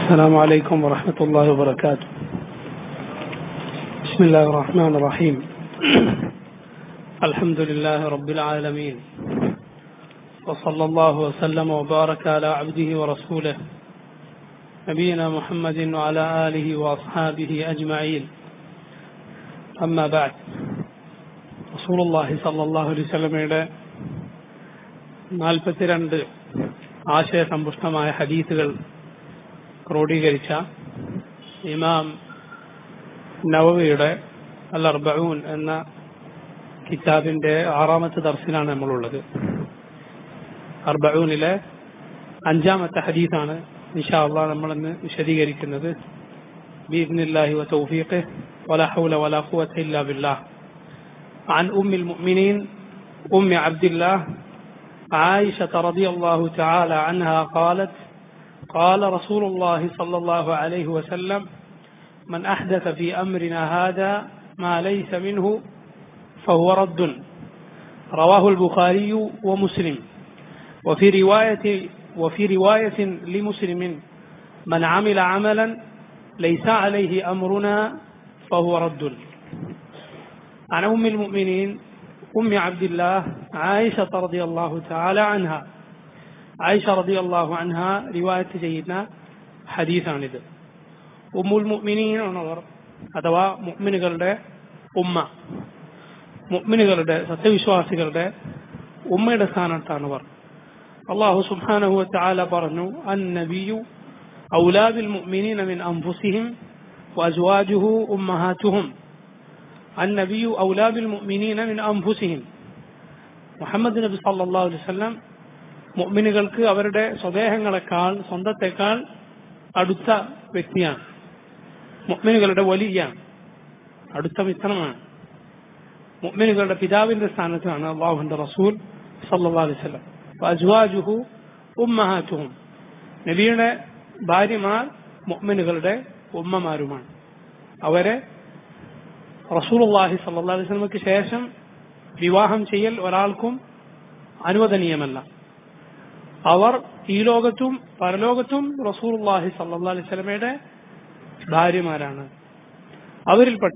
السلام عليكم ورحمة الله وبركاته بسم الله الرحمن الرحيم الحمد لله رب العالمين وصلى الله وسلم وبارك على عبده ورسوله نبينا محمد وعلى آله وأصحابه أجمعين أما بعد رسول الله صلى الله عليه وسلم നാൽപ്പത്തിരണ്ട് ആശയസമ്പുഷ്ടമായ ഹദീസുകൾ ക്രോഡീകരിച്ച ഇമാം നവവിയുടെ അൽ അർബഊൻ എന്ന കിതാബിന്റെ ആറാമത്തെ ദർശനാണ് നമ്മളുള്ളത് അർബഊനിലെ അഞ്ചാമത്തെ ഹദീസാണ് ഇൻഷാ അള്ളാഹ് നമ്മളിന്ന് വിശദീകരിക്കുന്നത് ബീബ്നില്ലാഹി വ തൗഫീഖിഹ് ولا حول ولا قوة إلا بالله عن أم المؤمنين أم عبد الله عائشة رضي الله تعالى عنها قالت قال رسول الله صلى الله عليه وسلم من أحدث في أمرنا هذا ما ليس منه فهو رد رواه البخاري ومسلم وفي رواية وفي رواية لمسلم من عمل عملا ليس عليه أمرنا فهو رد عن أم المؤمنين أم عبد الله عائشة رضي الله تعالى عنها ആയിഷ റതി അള്ളാഹു അൻഹ റിവായത്ത് ചെയ്യുന്ന ഹദീസാണിത് ഉമ്മുൽ മുഅ്മിനീനാണവർ അഥവാ മുഅ്മിനുകളുടെ ഉമ്മ മുഅ്മിനുകളുടെ സത്യവിശ്വാസികളുടെ ഉമ്മയുടെ സ്ഥാനത്താണവർ അള്ളാഹു സുബ്ഹാനഹു വതആല പറഞ്ഞു അൻ നബിയു ഔലാദിൽ മുഅ്മിനീന മിൻ അൻഫുസിഹിം വഅസ്വാജുഹു ഉമ്മഹാതുഹും അൻ നബിയു ഔലാദിൽ മുഅ്മിനീന മിൻ അൻഫുസിഹിം മുഹമ്മദ് നബി സല്ലല്ലാഹു അലൈഹി വസല്ലം മുഅ്മിനുകൾക്ക് അവരുടെ സ്വദേഹങ്ങളെക്കാൾ സ്വന്തത്തെക്കാൾ അടുത്ത വ്യക്തിയാണ് മുഅ്മിനുകളുടെ വലിയാണ് അടുത്ത മിത്രമാണ് മുഅ്മിനുകളുടെ പിതാവിന്റെ സ്ഥാനത്താണ് അള്ളാഹുന്റെ റസൂൽ സല്ലല്ലാഹു അലൈഹി വസല്ലം അജ്വാജുഹു ഉമ്മഹാറ്റുഹും നബിയുടെ ഭാര്യമാർ മുഅ്മിനുകളുടെ ഉമ്മമാരുമാണ് അവരെ റസൂലുള്ളാഹി സല്ലല്ലാഹു അലൈഹി വസല്ലമയ്ക്ക് ശേഷം വിവാഹം ചെയ്യൽ ഒരാൾക്കും അനുവദനീയമല്ല അവർ ഈ ലോകത്തും പരലോകത്തും റസൂർല്ലാഹി സല്ലാ അലൈഹി സ്വലമയുടെ ഭാര്യമാരാണ് അവരിൽപ്പെട്ട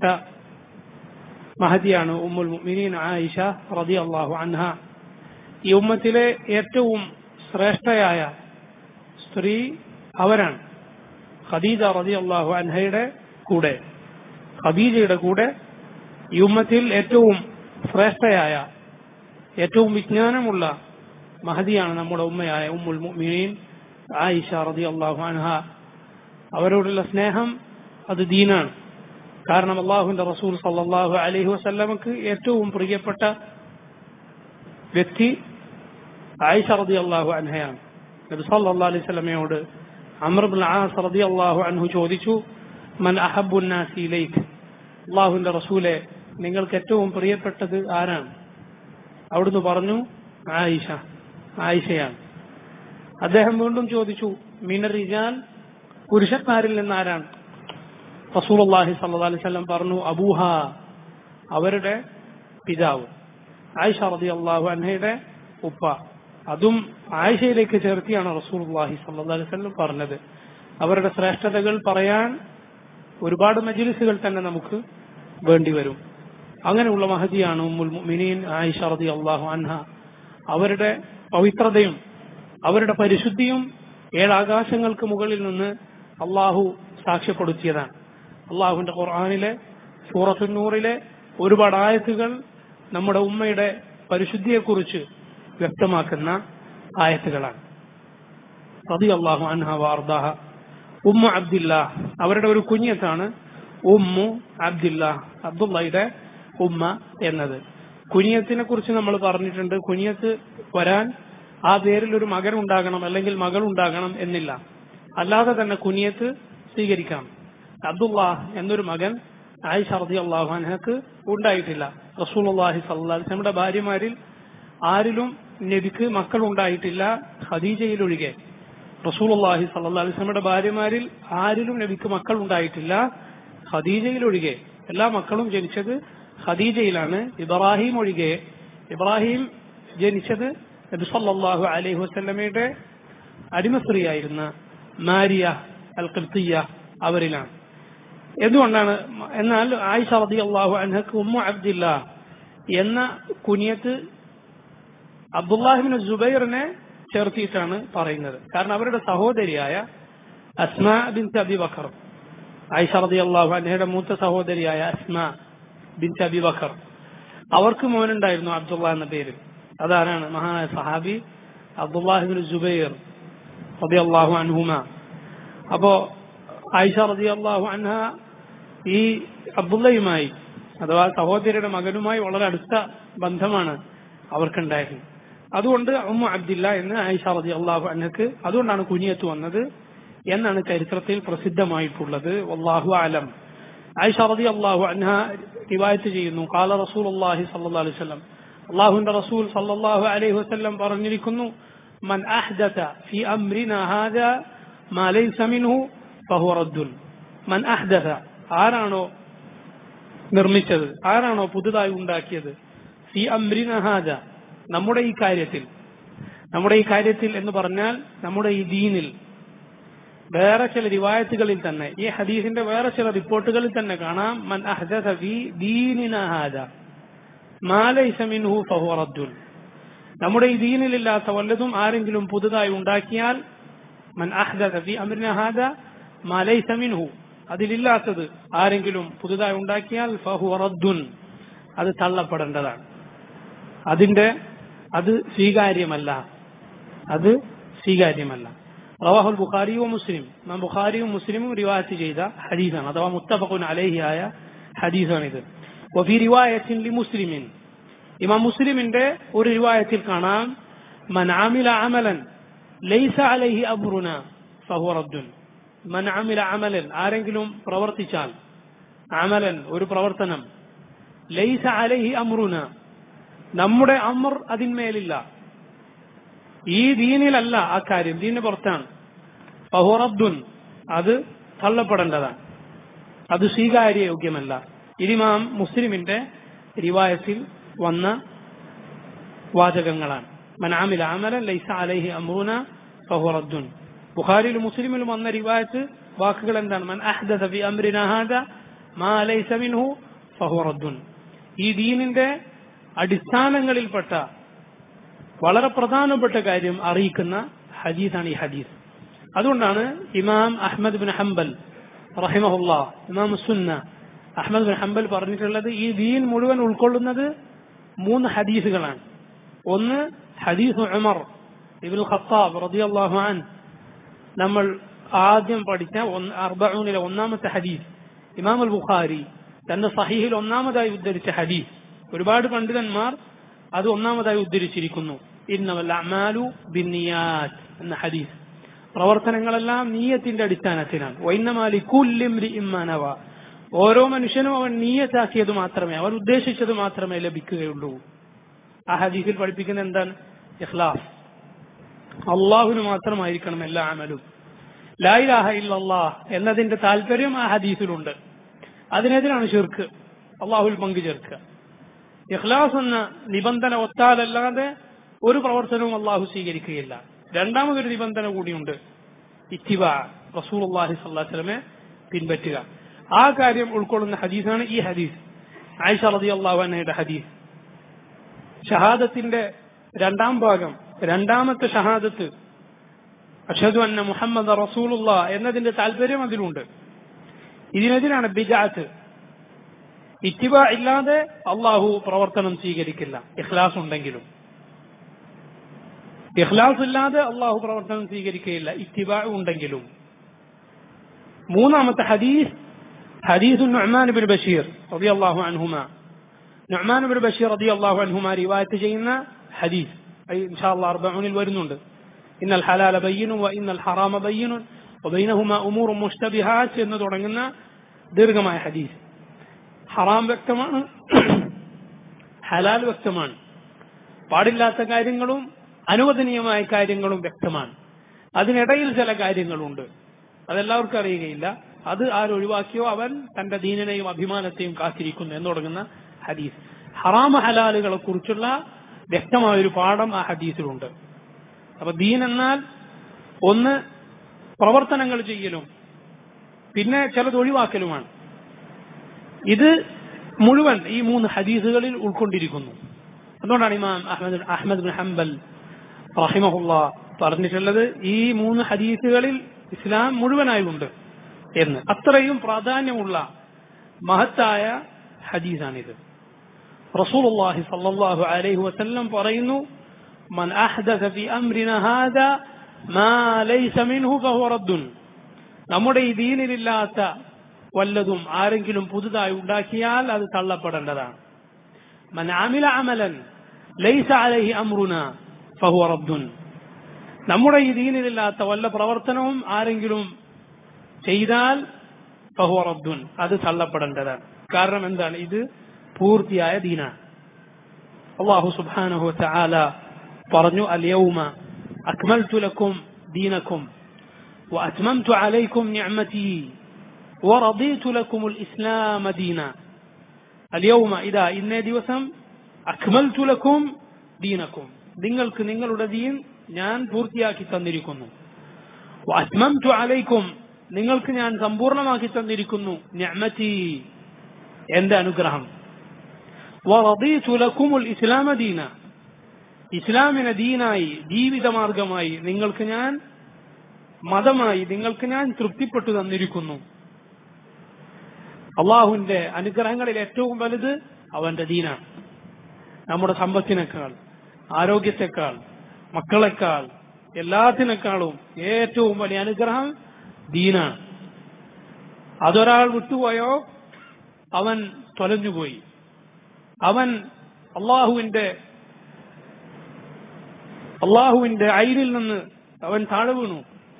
മഹദിയാണ് ഉമ്മുൽ മുഅ്മിനീൻ ആയിഷ റതി അള്ളാഹു അൻഹ ഈ ഉമ്മത്തിലെ ഏറ്റവും ശ്രേഷ്ഠയായ സ്ത്രീ അവരാണ് ഖദീജ റതി അള്ളാഹു അൻഹയുടെ കൂടെ ഖദീജയുടെ കൂടെ ഈ ഉമ്മത്തിൽ ഏറ്റവും ശ്രേഷ്ഠയായ ഏറ്റവും വിജ്ഞാനമുള്ള മഹദിയാണ് നമ്മുടെ ഉമ്മയായ ഉമ്മുൽ മുഅ്മിനീൻ ആയിഷ റതി അള്ളാഹു അൻഹ അവരോടുള്ള സ്നേഹം അത് ദീനാണ് കാരണം അള്ളാഹുവിന്റെ റസൂൽ സല്ലാഹു അലൈഹി വസല്ലമക്ക് ഏറ്റവും പ്രിയപ്പെട്ട വ്യക്തി ആയിഷ റതി അള്ളാഹു അൻഹയാണ് നബി സല്ലല്ലാഹു അലൈഹി വസല്ലമയോട് അമർബുൽ ആസ് റതി അള്ളാഹു അൻഹു ചോദിച്ചു മൻ അഹബുൻ നാസി ഇലൈക്ക് അള്ളാഹുവിന്റെ റസൂലെ നിങ്ങൾക്ക് ഏറ്റവും പ്രിയപ്പെട്ടത് ആരാണ് അവിടുന്ന് പറഞ്ഞു ആയിഷ ആയിഷയാണ് അദ്ദേഹം വീണ്ടും ചോദിച്ചു മീനർ റിജാൻ പുരുഷന്മാരിൽ നിന്ന് ആരാണ് റസൂലുള്ളാഹി സല്ലല്ലാഹു അലൈഹി വസല്ലം പറഞ്ഞു അബൂഹ അവരുടെ പിതാവ് ആയിഷ റളിയല്ലാഹു അൻഹയുടെ ഉപ്പ അതും ആയിഷയിലേക്ക് ചേർത്തിയാണ് റസൂലുള്ളാഹി സല്ലല്ലാഹു അലൈഹി വസല്ലം പറഞ്ഞത് അവരുടെ ശ്രേഷ്ഠതകൾ പറയാൻ ഒരുപാട് മജ്ലിസുകൾ തന്നെ നമുക്ക് വേണ്ടി വരും അങ്ങനെയുള്ള മഹതിയാണ് ഉമ്മുൽ മുഅ്മിനീൻ ആയിഷ റളിയല്ലാഹു അൻഹ അവരുടെ പവിത്രതയും അവരുടെ പരിശുദ്ധിയും ഏഴാകാശങ്ങൾക്ക് മുകളിൽ നിന്ന് അള്ളാഹു സാക്ഷ്യപ്പെടുത്തിയതാണ് അള്ളാഹുവിന്റെ ഖുർആാനിലെ സൂറത്തുന്നൂറിലെ ഒരുപാട് ആയത്തുകൾ നമ്മുടെ ഉമ്മയുടെ പരിശുദ്ധിയെക്കുറിച്ച് വ്യക്തമാക്കുന്ന ആയത്തുകളാണ് റതി അള്ളാഹു അൻഹ വാർദാഹ ഉമ്മു അബ്ദില്ല അവരുടെ ഒരു കുഞ്ഞത്താണ് ഉമ്മു അബ്ദില്ല അബ്ദുള്ളയുടെ ഉമ്മ എന്നത് കുനിയത്തിനെ കുറിച്ച് നമ്മൾ പറഞ്ഞിട്ടുണ്ട് കുനിയത്ത് വരാൻ ആ പേരിൽ ഒരു മകൻ ഉണ്ടാകണം അല്ലെങ്കിൽ മകൾ ഉണ്ടാകണം എന്നില്ല അല്ലാതെ തന്നെ കുനിയത്ത് സ്വീകരിക്കാം അബ്ദുള്ള എന്നൊരു മകൻ ആയിഷ റതി അള്ളാഹു അൻഹക്ക് ഉണ്ടായിട്ടില്ല റസൂൽ അള്ളാഹി സല്ലാസ്ലമിയുടെ ഭാര്യമാരിൽ ആരിലും നബിക്ക് മക്കൾ ഉണ്ടായിട്ടില്ല ഖദീജയിലൊഴികെ റസൂൽ അള്ളാഹി സല്ലാ അലിസ്ലമിയുടെ ഭാര്യമാരിൽ ആരിലും നബിക്ക് മക്കൾ ഉണ്ടായിട്ടില്ല ഖദീജയിലൊഴികെ എല്ലാ മക്കളും ജനിച്ചത് ഖദീജയിലാണ് ഇബ്രാഹിം ഒഴികെ ഇബ്രാഹിം ജനിച്ചത് നബി സല്ലല്ലാഹു അലൈഹി വസല്ലമയുടെ അടിമ സ്ത്രീയായിരുന്ന മാരിയ അൽ ഖിർത്തിയ അവരിലാണ് എന്തുകൊണ്ടാണ് എന്നാൽ ആയിഷ റതി അള്ളാഹു അൻഹക്ക് ഉമ്മു അബ്ദില്ല എന്ന കുനിയത്ത് അബ്ദുല്ലാഹിബിൻ ജുബൈറിനെ ചേർത്തിയിട്ടാണ് പറയുന്നത് കാരണം അവരുടെ സഹോദരിയായ Asma bin Abi Bakr Aisha റതി അള്ളാഹു അൻഹയുടെ മൂത്ത സഹോദരിയായ അസ്മ ബിൻ അബി ബക്കർ അവർക്ക് മോനുണ്ടായിരുന്നു അബ്ദുള്ള എന്ന പേര് അതാരാണ് മഹാനായ സഹാബി അബ്ദുല്ലാഹിബിൻ ജുബൈർ റതി അള്ളാഹു അൻഹുമ അപ്പോ ആയിഷ റതി അള്ളാഹു അൻഹ ഈ അബ്ദുള്ളയുമായി അഥവാ സഹോദരിയുടെ മകനുമായി വളരെ അടുത്ത ബന്ധമാണ് അവർക്കുണ്ടായിരുന്നത് അതുകൊണ്ട് ഉമ്മ അബ്ദില്ല എന്ന് ആയിഷ റതി അള്ളാഹു അൻഹക്ക് അതുകൊണ്ടാണ് കുനിയത്ത് വന്നത് എന്നാണ് ചരിത്രത്തിൽ പ്രസിദ്ധമായിട്ടുള്ളത് വല്ലാഹു അലം ആയിഷ റതി അള്ളാഹു അൻഹ റിവായത്ത് ചെയ്യുന്നു കാല റസൂൽ അള്ളാഹി സല്ലാ അലൈഹി വസല്ലം അള്ളാഹുവിന്റെ റസൂൽ സല്ലല്ലാഹു അലൈഹി വസല്ലം പറഞ്ഞിരിക്കുന്നു മൻ അഹ്ദത ഫി അംരിന ഹാദ മാ ലൈസ മിൻഹു ഫഹുവ റദ്ദുൻ മൻ അഹ്ദത ആരാണോ നിർമ്മിച്ചത് ആരാണോ പുതുതായി ഉണ്ടാക്കിയത് ഫി അംരിന ഹാദ നമ്മുടെ ഈ കാര്യത്തിൽ നമ്മുടെ ഈ കാര്യത്തിൽ എന്ന് പറഞ്ഞാൽ നമ്മുടെ ഈ ദീനിൽ വേറെ ചില റിവായത്തുകളിൽ തന്നെ ഈ ഹദീസിന്റെ വേറെ ചില റിപ്പോർട്ടുകളിൽ തന്നെ കാണാം മൻ അഹ്ദത ഫി ദീനിന ഹാദ മാ ലൈസ മിൻഹു ഫഹുവ റദ്ദുൻ നമ്മുടെ ഈ ദീനിലില്ലാത്ത വല്ലതും ആരെങ്കിലും പുതുതായി ഉണ്ടാക്കിയാൽ മൻ അഹ്ദത ഫി അംരിന ഹാദ മാ ലൈസ മിൻഹു അതിലില്ലാത്തത് ആരെങ്കിലും പുതുതായി ഉണ്ടാക്കിയാൽ ഫഹു റദ്ദുൻ അത് തള്ളപ്പെടേണ്ടതാണ് അതിന്റെ അത് സ്വീകാര്യമല്ല അത് സ്വീകാര്യമല്ല റവാഹുൽ ബുഖാരിയും മുസ്ലിം നാം ബുഖാരിയും മുസ്ലിമും റിവായത്ത് ചെയ്ത ഹദീസാണ് അഥവാ മുത്തഫഖുൻ അലൈഹിയായ ഹദീസാണിത് വഫി റിവായത്തിൻ ലി മുസ്ലിമിൻ ഇമാം മുസ്ലിമിന്റെ ഒരു റിവായത്തിൽ കാണാം മൻ ആമില അമലൻ ലൈസ അലൈഹി അബ്റുന ഫഹു റദ്ദുൻ മൻ അമില അമലൻ ആരെങ്കിലും പ്രവർത്തിച്ചാൽ അമലൻ ഒരു പ്രവർത്തനം ലൈസ അലൈഹി അമ്രുന നമ്മുടെ അമർ അതിന്മേലില്ല ഈ ദീനിലല്ല ആ കാര്യം ദീനിന് പുറത്താണ് ഫഹുറബ്ദുൻ അത് തള്ളപ്പെടേണ്ടതാണ് അത് സ്വീകാര്യയോഗ്യമല്ല ഇതിമാം മുസ്ലിമിന്റെ റിവായത്തിൽ വന്ന വാചകങ്ങളാണ് മനാമിൽ അമലൻ ലൈസ അലൈഹി അമ്രുന ഫഹുറദ്ദുൻ ബുഖാരിയിലും മുസ്ലിമിലും വന്ന റിവായത്ത് വാക്കുകൾ എന്താണ് മൻ അഹ്ദസ ഫി അംരിന ഹാദ മാ ലൈസ മിൻഹു ഫഹുവ റദ്ദുൻ ഈ ദീനിന്റെ അടിസ്ഥാനങ്ങളിൽപ്പെട്ട വളരെ പ്രധാനപ്പെട്ട കാര്യം അറിയിക്കുന്ന ഹദീസാണ് ഈ ഹദീസ് അതുകൊണ്ടാണ് ഇമാം അഹ്മദ് ബിൻ ഹംബൽ റഹിമഹുല്ല ഇമാം സുന്ന അഹ്മദ് ബിൻ ഹംബൽ പറഞ്ഞിട്ടുള്ളത് ഈ ദീൻ മുഴുവൻ ഉൾക്കൊള്ളുന്നത് മൂന്ന് ഹദീസുകളാണ് ഒന്ന് ഹദീസ് ഉമർ ഇബിൻ ഖത്താബ് റളിയല്ലാഹു അൻ നമ്മൾ ആദ്യം പഠിച്ച അർബഊനിലെ ഒന്നാമത്തെ ഹദീസ് ഇമാം അൽ ബുഖാരി തന്റെ സഹീഹിൽ ഒന്നാമതായി ഉദ്ധരിച്ച ഹദീസ് ഒരുപാട് പണ്ഡിതന്മാർ അത് ഒന്നാമതായി ഉദ്ധരിച്ചിരിക്കുന്നു ഇന്നവൽ അമാലു ബിന്നിയാത്ത് എന്ന ഹദീസ് പ്രവർത്തനങ്ങളെല്ലാം നീയത്തിന്റെ അടിസ്ഥാനത്തിലാണ് വൈന്നമാലി കുല്ലിംരി ഇമ്മാനവ ഓരോ മനുഷ്യനും അവൻ നീയത്താക്കിയത് മാത്രമേ അവൻ ഉദ്ദേശിച്ചത് മാത്രമേ ലഭിക്കുകയുള്ളൂ ആ ഹദീസിൽ പഠിപ്പിക്കുന്ന എന്താണ് ഇഖ്ലാസ് അള്ളാഹുവിന് മാത്രമായിരിക്കണം എല്ലാ അമലും ലായിലാഹ ഇല്ലല്ലാഹ് എന്നതിന്റെ താല്പര്യം ആ ഹദീസിലുണ്ട് അതിനെതിരാണ് ഷിർക്ക് അള്ളാഹുൽ പങ്കു ചേർക്കുക ഇഖ്ലാസ് എന്ന നിബന്ധന ഒത്താലല്ലാതെ ഒരു പ്രവർത്തനവും അള്ളാഹു സ്വീകരിക്കുകയില്ല രണ്ടാമതൊരു നിബന്ധന കൂടിയുണ്ട് ഇത്തിബ റസൂൽ അള്ളാഹി സ്വല്ലാസ്ലമെ പിൻപറ്റുക ആ കാര്യം ഉൾക്കൊള്ളുന്ന ഹദീസാണ് ഈ ഹദീസ് ആയിഷ റതി അള്ളാഹുനയുടെ ഹദീസ് ഷഹാദത്തിന്റെ രണ്ടാം ഭാഗം രണ്ടാമത്തെ ഷഹാദത്ത് അഷദു അന്ന മുഹമ്മദ് റസൂലുള്ള എന്നതിന്റെ താല്പര്യം അതിലുണ്ട് ഇതിനെതിരാണ് ബിജാത്ത് ഇത്തിബ ഇല്ലാതെ അള്ളാഹു പ്രവർത്തനം സ്വീകരിക്കില്ല ഇഖ്ലാസ് ഉണ്ടെങ്കിലും ഇഖ്ലാസ് ഇല്ലാതെ അള്ളാഹു പ്രവർത്തനം സ്വീകരിക്കുകയില്ല ഇത്തിബ ഉണ്ടെങ്കിലും മൂന്നാമത്തെ ഹദീസ് ഹദീസ് നുഅ്മാൻ ബിൻ ബഷീർ റളിയല്ലാഹു അൻഹുമ നുഅ്മാൻ ബിൻ ബഷീർ റളിയല്ലാഹു അൻഹുമ റിവായത്ത് ചെയ്യുന്ന ഹദീസ് ഇൻഷാ അല്ലാഹ് അർബഊനിൽ വരുന്നുണ്ട് ഇന്നൽ ഹലാല ബയ്യിനും വ ഇന്നൽ ഹറാമ ബയ്യിനും وبينهما أمور مشتبهات എന്ന് തുടങ്ങുന്ന ദീർഘമായ ഹദീസ് ഹറാം വ്യക്തമാണ് ഹലാൽ വ്യക്തമാണ് പാടില്ലാത്ത കാര്യങ്ങളും അനുവദനീയമായ കാര്യങ്ങളും വ്യക്തമാണ് അതിനിടയിൽ ചില കാര്യങ്ങളുണ്ട് അതെല്ലാവർക്കും അറിയുകയില്ല അത് ആരൊഴിവാക്കിയോ അവൻ തന്റെ ദീനനെയും അഭിമാനത്തെയും കാത്തിരിക്കുന്നു എന്ന് തുടങ്ങുന്ന ഹദീസ് ഹറാമ ഹലാലുകളെ കുറിച്ചുള്ള വ്യക്തമായ ഒരു പാഠം ആ ഹദീസിലുണ്ട് അപ്പൊ ദീൻ എന്നാൽ ഒന്ന് പ്രവർത്തനങ്ങൾ ചെയ്യലും പിന്നെ ചിലത് ഒഴിവാക്കലുമാണ് ഇത് മുഴുവൻ ഈ മൂന്ന് ഹദീസുകളിൽ ഉൾക്കൊണ്ടിരിക്കുന്നു അതുകൊണ്ടാണ് ഇമാം അഹമ്മദ് അഹമ്മദ് ബിൻ ഹംബൽ റഹിമഹുല്ല പറഞ്ഞിട്ടുള്ളത് ഈ മൂന്ന് ഹദീസുകളിൽ ഇസ്ലാം മുഴുവനായുണ്ട് എന്ന് അത്രയും പ്രാധാന്യമുള്ള മഹത്തായ ഹദീസാണിത് റസൂലുള്ളാഹി സല്ലല്ലാഹു അലൈഹി വസല്ലം പറയുന്നു മൻ അഹ്ദസ ഫി അംരിന ഹാദാ മാ ലൈസ മിൻഹു ഫഹുവ റദ്ദുൻ നമ്മുടെ ഈ ദീനിലില്ലാത്ത വല്ലതും ആരെങ്കിലും പുതുതായി ഉണ്ടാക്കിയാൽ അത് തള്ളപ്പെടേണ്ടതാണ് മൻ അമില അമലൻ ലൈസ അലൈഹി അമ്രുന ഫഹുവ റദ്ദുൻ നമ്മുടെ ഈ ദീനിലില്ലാത്ത വല്ല പ്രവർത്തനവും ആരെങ്കിലും ചെയ്താൽ ഫഹുവ റദ്ദുൻ അത് തള്ളപ്പെടേണ്ടതാണ് കാരണം എന്താണ് ഇത് പൂർത്തിയായ ദീനാണ് അള്ളാഹു സുബ്ഹാനഹു തആല പറഞ്ഞു അൽയൗമ അക്മൽതു ലക്കും ദീനക്കും وأتممت عليكم نعمتي ورضيت لكم الإسلام دينا اليوم إذا إن ദിവസം أكملت لكم دينكم നിങ്ങൾക്ക് നിങ്ങളുടെ ദീൻ ഞാൻ പൂർത്തിയാക്കി തന്നിരിക്കുന്നു അത്മംതു അലൈക്കും നിങ്ങൾക്ക് ഞാൻ സമ്പൂർണമാക്കി തന്നിരിക്കുന്നു ഞമതി എന്റെ അനുഗ്രഹം വറദീതു ലക്കുമുൽ ഇസ്ലാമ ദീന ഇസ്ലാമിനെ ദീനായി ജീവിതമാർഗമായി നിങ്ങൾക്ക് ഞാൻ മതമായി നിങ്ങൾക്ക് ഞാൻ തൃപ്തിപ്പെട്ടു തന്നിരിക്കുന്നു അള്ളാഹുവിന്റെ അനുഗ്രഹങ്ങളിൽ ഏറ്റവും വലുത് അവന്റെ ദീനാണ് നമ്മുടെ സമ്പത്തിനേക്കാൾ ആരോഗ്യത്തെക്കാൾ മക്കളെക്കാൾ എല്ലാത്തിനേക്കാളും ഏറ്റവും വലിയ അനുഗ്രഹം ദീനാണ് അതൊരാൾ വിട്ടുപോയോ അവൻ തൊലഞ്ഞുപോയി അവൻ അള്ളാഹുവിന്റെ അള്ളാഹുവിന്റെ ഐരിൽ നിന്ന് അവൻ താഴെ വീണു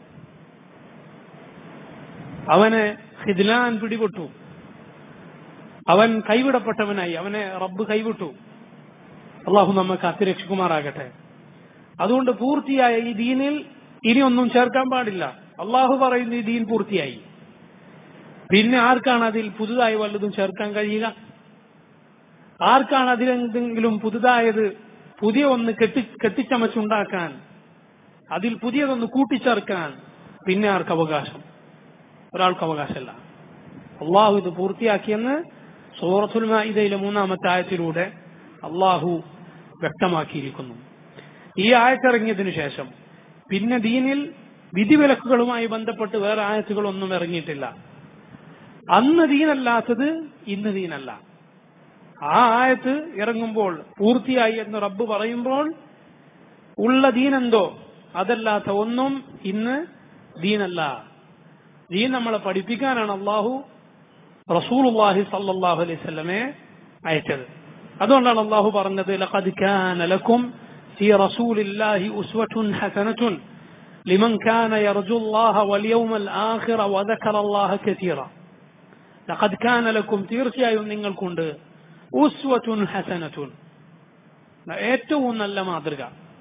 അവനെ ഹിദ്ലാൻ പിടിപെട്ടു അവൻ കൈവിടപ്പെട്ടവനായി അവനെ റബ്ബ് കൈവിട്ടു അള്ളാഹു നമ്മെ കാത്തിരക്ഷിക്കുമാറാകട്ടെ അതുകൊണ്ട് പൂർത്തിയായ ഈ ദീനിൽ ഇനി ഒന്നും ചേർക്കാൻ പാടില്ല അള്ളാഹു പറയുന്ന ഈ ദീൻ പൂർത്തിയായി പിന്നെ ആർക്കാണ് അതിൽ പുതുതായി വല്ലതും ചേർക്കാൻ കഴിയുക ആർക്കാണ് അതിലെന്തെങ്കിലും പുതുതായത് പുതിയ ഒന്ന് കെട്ടി കെട്ടിച്ചമച്ചുണ്ടാക്കാൻ അതിൽ പുതിയതൊന്ന് കൂട്ടിച്ചേർക്കാൻ പിന്നെ ആർക്ക് അവകാശം ഒരാൾക്ക് അവകാശമല്ല അള്ളാഹു ഇത് പൂർത്തിയാക്കിയെന്ന് സൂറത്തുൽ മാഇദയിലെ മൂന്നാമത്തെ ആയത്തിലൂടെ അള്ളാഹു വ്യക്തമാക്കിയിരിക്കുന്നു ഈ ആയത്തിറങ്ങിയതിനു ശേഷം പിന്നെ ദീനിൽ വിധിവിലക്കുകളുമായി ബന്ധപ്പെട്ട് വേറെ ആയത്തുകളൊന്നും ഇറങ്ങിയിട്ടില്ല അന്ന് ദീനല്ലാത്തത് ഇന്ന് ദീനല്ല ആ ആയത്ത് ഇറങ്ങുമ്പോൾ പൂർത്തിയായി എന്ന് റബ്ബ് പറയുമ്പോൾ ഉള്ള ദീനെന്തോ അതല്ലാത്ത ഒന്നും ഇന്ന് ദീനല്ല ദീൻ നമ്മളെ പഠിപ്പിക്കാനാണ് അള്ളാഹു റസൂലുള്ളാഹി സല്ലല്ലാഹു അലൈഹി വസല്ലമയെ അയച്ചത് അതുകൊണ്ടാണ് അള്ളാഹു പറഞ്ഞത് ലഖദ് കാന ലക്കും في رسول الله أسوة حسنة لمن كان يرجو الله واليوم الآخر وذكر الله كثيرا لقد كان لكم തീർച്ചയായും നിങ്ങൾക്കുണ്ട് ഉസ്വത്തുൻ ഹസനത്തുൻ ഏറ്റവും നല്ല മാതൃക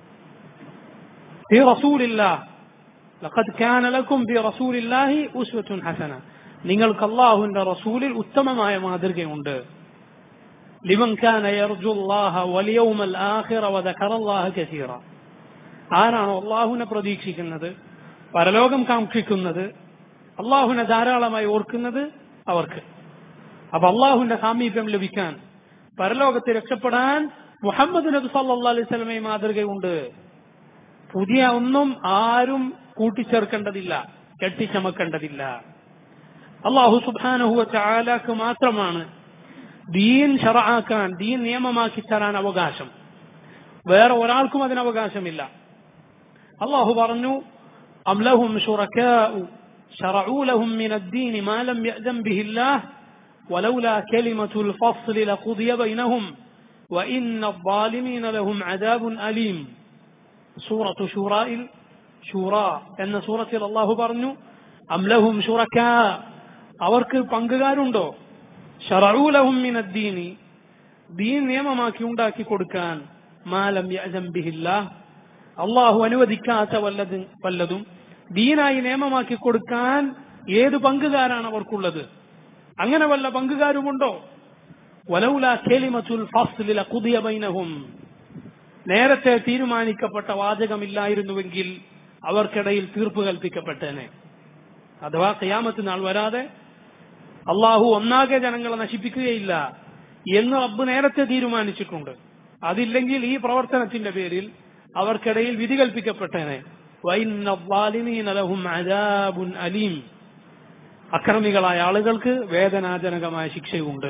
في رسول الله لقد كان لكم في رسول الله أسوة حسنة നിങ്ങൾക്ക് അള്ളാഹുവിന്റെ റസൂലിൽ ഉത്തമമായ മാതൃകയുണ്ട് ലിമൻ കാന യർജു അല്ലാഹ വൽയൗമൽ ആഖിറ വദക്കറ അല്ലാഹ കസീറ ആരാണോ അള്ളാഹുവിനെ പ്രതീക്ഷിക്കുന്നത് പരലോകം കാക്ഷിക്കുന്നത് അള്ളാഹുവിനെ ധാരാളമായി ഓർക്കുന്നത് അവർക്ക് അപ്പൊ അള്ളാഹുവിന്റെ സാമീപ്യം ലഭിക്കാൻ പരലോകത്തെ രക്ഷപ്പെടാൻ മുഹമ്മദ് നബി സല്ലാ അലൈഹി സ്വലമെ മാതൃകയുണ്ട് പുതിയ ഒന്നും ആരും കൂട്ടിച്ചേർക്കേണ്ടതില്ല കെട്ടിച്ചമക്കേണ്ടതില്ല അള്ളാഹു സുബാനഹുവ ചാലാക്ക് മാത്രമാണ് ദീൻ ഷറാക്കാൻ ദീൻ നിയമമാക്കി തരാൻ അവകാശം വേറെ ഒരാൾക്കും അതിന് അവകാശമില്ല അള്ളാഹു പറഞ്ഞു അംലഹും شرعوا لهم من الدين ما لم يأذن به الله ولولا كلمة الفصل لقضي بينهم وإن الظالمين لهم عذاب أليم سورة شوراء شورى أن سورة الله برنو أم لهم شركاء അവർക്ക് പങ്കുകാരുണ്ടോ ഷറൂലഹും മിൻ അദ്ദീനി ദീൻ നിയമമാക്കി ഉണ്ടാക്കി കൊടുക്കാൻ മാലം യഅ്സം ബിഹില്ലാ അള്ളാഹു അനുവദിക്കാത്ത വല്ലതും വല്ലതും ദീനായി നിയമമാക്കി കൊടുക്കാൻ ഏത് പങ്കുകാരാണ് അവർക്കുള്ളത് അങ്ങനെ വല്ല പങ്കുകാരുമുണ്ടോ വലൗല കെലിമത്തുൽ ഫസ്ലില കുതിയ ബൈനഹും നേരത്തെ തീരുമാനിക്കപ്പെട്ട വാചകമില്ലായിരുന്നുവെങ്കിൽ അവർക്കിടയിൽ തീർപ്പ് കൽപ്പിക്കപ്പെട്ടേനെ അഥവാ ഖിയാമത്ത് നാൾ വരാതെ അള്ളാഹു ഒന്നാകെ ജനങ്ങളെ നശിപ്പിക്കുകയില്ല എന്ന് റബ്ബ് നേരത്തെ തീരുമാനിച്ചിട്ടുണ്ട് അതില്ലെങ്കിൽ ഈ പ്രവർത്തനത്തിന്റെ പേരിൽ അവർക്കിടയിൽ വിധി കൽപ്പിക്കപ്പെട്ടേനെ വൈന്ന الظالمين لهم عذاب അലീം അക്രമികളായ ആളുകൾക്ക് വേദനാജനകമായ ശിക്ഷയുണ്ട്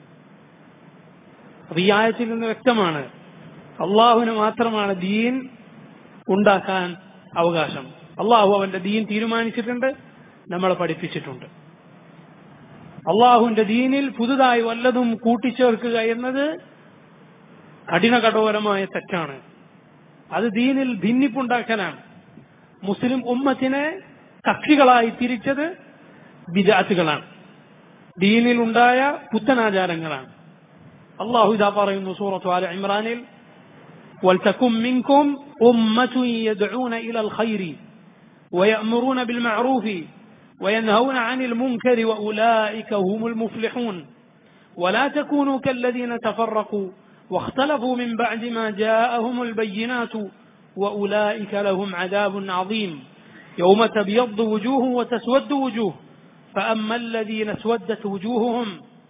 അത് ഈ ആയത്തിൽ നിന്ന് വ്യക്തമാണ് അള്ളാഹുവിന് മാത്രമാണ് ദീൻ ഉണ്ടാക്കാൻ അവകാശം അള്ളാഹു അവന്റെ ദീൻ തീരുമാനിച്ചിട്ടുണ്ട് നമ്മളെ പഠിപ്പിച്ചിട്ടുണ്ട് അള്ളാഹുവിന്റെ ദീനിൽ പുതുതായി വല്ലതും കൂട്ടിച്ചേർക്കുക എന്നത് കഠിന കഠോരമായ തെറ്റാണ് അത് ദീനിൽ ഭിന്നിപ്പുണ്ടാക്കലാണ് മുസ്ലിം ഉമ്മത്തിനെ കക്ഷികളായി തിരിച്ചത് വിജാത്തുകളാണ് ദീനിലുണ്ടായ പുത്തനാചാരങ്ങളാണ് അള്ളാഹു ഇതാ പറയുന്നു സൂറത്ത് ആല ഇമ്രാനിൽ ولتكن منكم أمة يدعون إلى الخير ويأمرون بالمعروف وينهون عن المنكر وأولئك هم المفلحون ولا تكونوا كالذين تفرقوا واختلفوا من بعد ما جاءهم البينات وأولئك لهم عذاب عظيم يوم تبيض وجوه وتسود وجوه فأما الذين اسودت وجوههم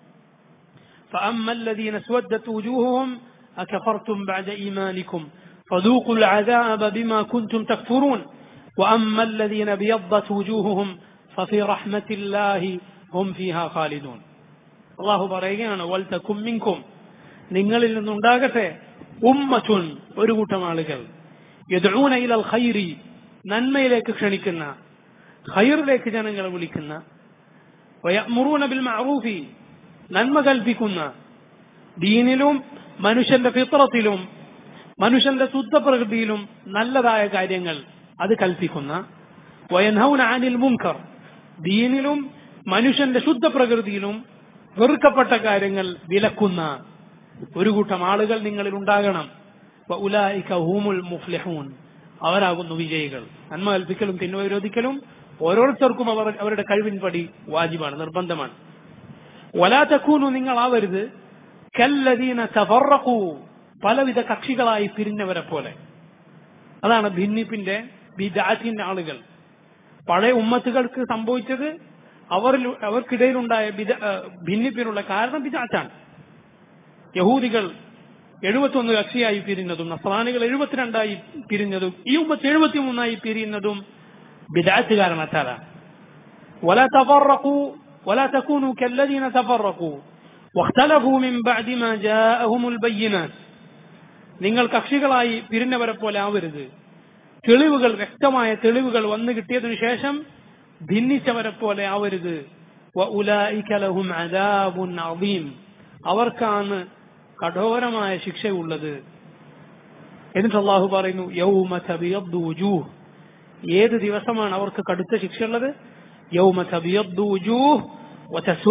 فأما الذين اسودت وجوههم أكفرتم بعد إيمانكم فذوقوا العذاب بما كنتم تكفرون وأما الذين ابيضت وجوههم ففي رحمة الله هم فيها خالدون الله പറയുകയാണ് വൽതക്കും മിൻകും നിങ്ങളിൽ നിന്നുണ്ടാകട്ടെ ഉമ്മത്തുൻ ഒരു കൂട്ടം ആളുകൾ യദ്ഊന ഇലൽ ഖൈരി നന്മയിലേക്ക് ക്ഷണിക്കുന്ന ഖൈറിലേക്ക് ജനങ്ങളെ വിളിക്കുന്ന വയഅ്മുറൂന ബിൽ മഅറൂഫി നന്മ കൽപ്പിക്കുന്ന ദീനിലും മനുഷ്യന്റെ ഫിത്രത്തിലും മനുഷ്യന്റെ ശുദ്ധപ്രകൃതിയിലും നല്ലതായ കാര്യങ്ങൾ അത് കൽപ്പിക്കുന്ന വയൻഹൗന അനിൽ മുൻകർ ദീനിലും മനുഷ്യന്റെ ശുദ്ധപ്രകൃതിയിലും വെറുക്കപ്പെട്ട കാര്യങ്ങൾ വിലക്കുന്ന ഒരു കൂട്ടം ആളുകൾ നിങ്ങളിൽ ഉണ്ടാകണം വഉലായിക ഹൂമുൽ മുഫ്ലിഹൂൻ അവരാകുന്നു വിജയികൾ നന്മ കൽപ്പിക്കലും തിന്മ വിരോധിക്കലും ഓരോരുത്തർക്കും അവർ അവരുടെ കഴിവിൻപടി വാജിബാണ് നിർബന്ധമാണ് വലാ തക്കൂനു നിങ്ങൾ ആവരുത് കല്ലദീന തഫറഖു പലവിധ കക്ഷികളായി പിരിഞ്ഞവരെ പോലെ അതാണ് ഭിന്നിപ്പിന്റെ ബിദാത്തിന്റെ ആളുകൾ പഴയ ഉമ്മത്തുകൾക്ക് സംഭവിച്ചത് അവരിൽ അവർക്കിടയിലുണ്ടായ ബിദ- ഏ, ഭിന്നിപ്പിനുള്ള കാരണം ബിദാറ്റാണ് യഹൂദികൾ എഴുപത്തൊന്ന് കക്ഷിയായി പിരിഞ്ഞതും നസ്രാനികൾ എഴുപത്തിരണ്ടായി പിരിഞ്ഞതും ഈ ഉമ്മത്ത് എഴുപത്തിമൂന്നായി പിരിയുന്നതും ബിദാറ്റ് കാരണത്താലാണ് ولا تفرقوا ولا تكونوا كالذين تفرقوا واختلفوا من بعد ما جاءهم البينات നിങ്ങൾ കക്ഷികളായി പിരിഞ്ഞവരെ പോലെ ആവരുത് തെളിവുകൾ വ്യക്തമായ തെളിവുകൾ വന്നു കിട്ടിയതിനു ശേഷം ഭിന്നിച്ചവരെ പോലെ ആവരുത് وأولئك لهم عذاب عظيم അവർക്കാണ് കഠോരമായ ശിക്ഷയുള്ളത് എന്നിട്ട് അള്ളാഹു പറയുന്നു യൗമ തബിയദ്ദു വുജൂഹ് ഏത് ദിവസമാണ് അവർക്ക് കടുത്ത ശിക്ഷയുള്ളത് യൗമ തബിയദ്ദു വുജൂഹ് വതസ്വ